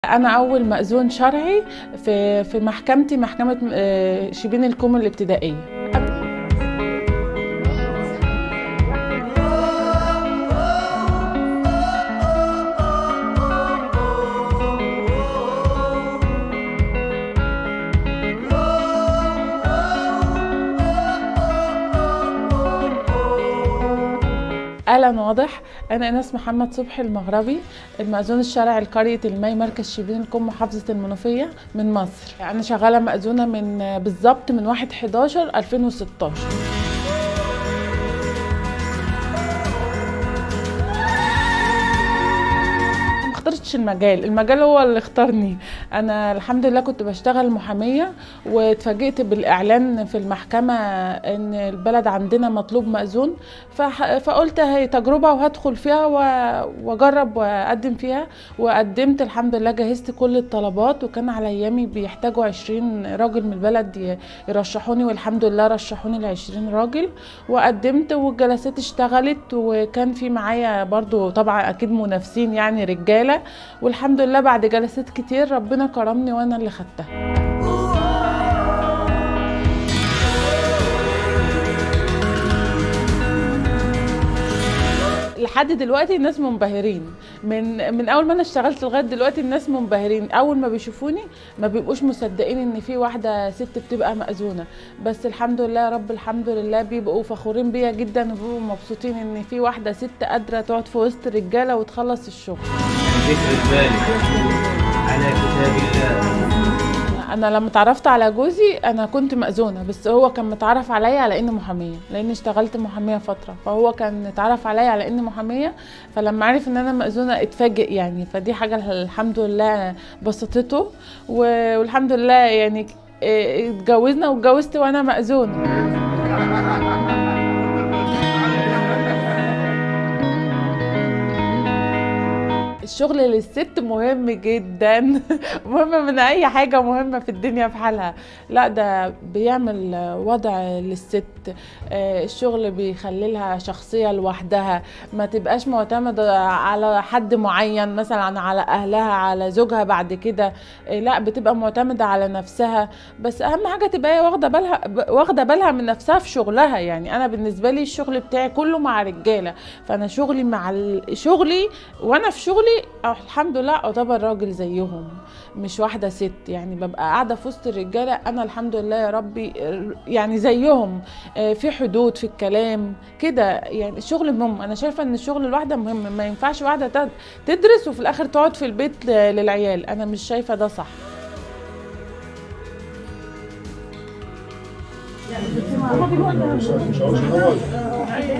أنا أول مأذون شرعي في في محكمتي محكمة آه، شبين الكوم الابتدائية اهلا واضح انا انس محمد صبحي المغربي المأذون الشرعي لقريه المي مركز شبين الكوم محافظه المنوفيه من مصر انا شغاله مأذونه من بالظبط من 1 11 2016 ما اخترتش المجال المجال هو اللي اختارني انا الحمد لله كنت بشتغل محاميه واتفاجئت بالاعلان في المحكمه ان البلد عندنا مطلوب مأذون فح- فقلت هي تجربه وهدخل فيها و- واجرب واقدم فيها وقدمت الحمد لله جهزت كل الطلبات وكان على ايامي بيحتاجوا 20 راجل من البلد ي- يرشحوني والحمد لله رشحوني ل 20 راجل وقدمت والجلسات اشتغلت وكان في معايا برضو طبعا اكيد منافسين يعني رجاله والحمد لله بعد جلسات كتير ربنا كرمني وانا اللي خدتها لحد دلوقتي الناس منبهرين من من اول ما انا اشتغلت لغايه دلوقتي الناس منبهرين اول ما بيشوفوني ما بيبقوش مصدقين ان في واحده ست بتبقى مأذونه بس الحمد لله يا رب الحمد لله بيبقوا فخورين بيا جدا وبيبقوا مبسوطين ان في واحده ست قادره تقعد في وسط الرجاله وتخلص الشغل ذكر الباري على كتاب الله انا لما اتعرفت على جوزي انا كنت مأذونه بس هو كان متعرف عليا على اني محاميه لاني اشتغلت محاميه فتره فهو كان اتعرف عليا على اني محاميه فلما عرف ان انا مأذونه اتفاجئ يعني فدي حاجه الحمد لله بسطته و- والحمد لله يعني اه، اتجوزنا واتجوزت وانا مأذونه الشغل للست مهم جدا مهم من اي حاجه مهمه في الدنيا في حالها لا ده بيعمل وضع للست آه، الشغل بيخلي لها شخصيه لوحدها ما تبقاش معتمده على حد معين مثلا على اهلها على زوجها بعد كده آه، لا بتبقى معتمده على نفسها بس اهم حاجه تبقى هي واخده بالها واخده بالها من نفسها في شغلها يعني انا بالنسبه لي الشغل بتاعي كله مع رجاله فانا شغلي مع ال- شغلي وانا في شغلي أو الحمد لله اعتبر راجل زيهم مش واحده ست يعني ببقى قاعده في وسط الرجاله انا الحمد لله يا ربي يعني زيهم آه، في حدود في الكلام كده يعني الشغل مهم انا شايفه ان الشغل الواحده مهم ما ينفعش واحده تد- تدرس وفي الاخر تقعد في البيت ل- للعيال انا مش شايفه ده صح مش مش عاوز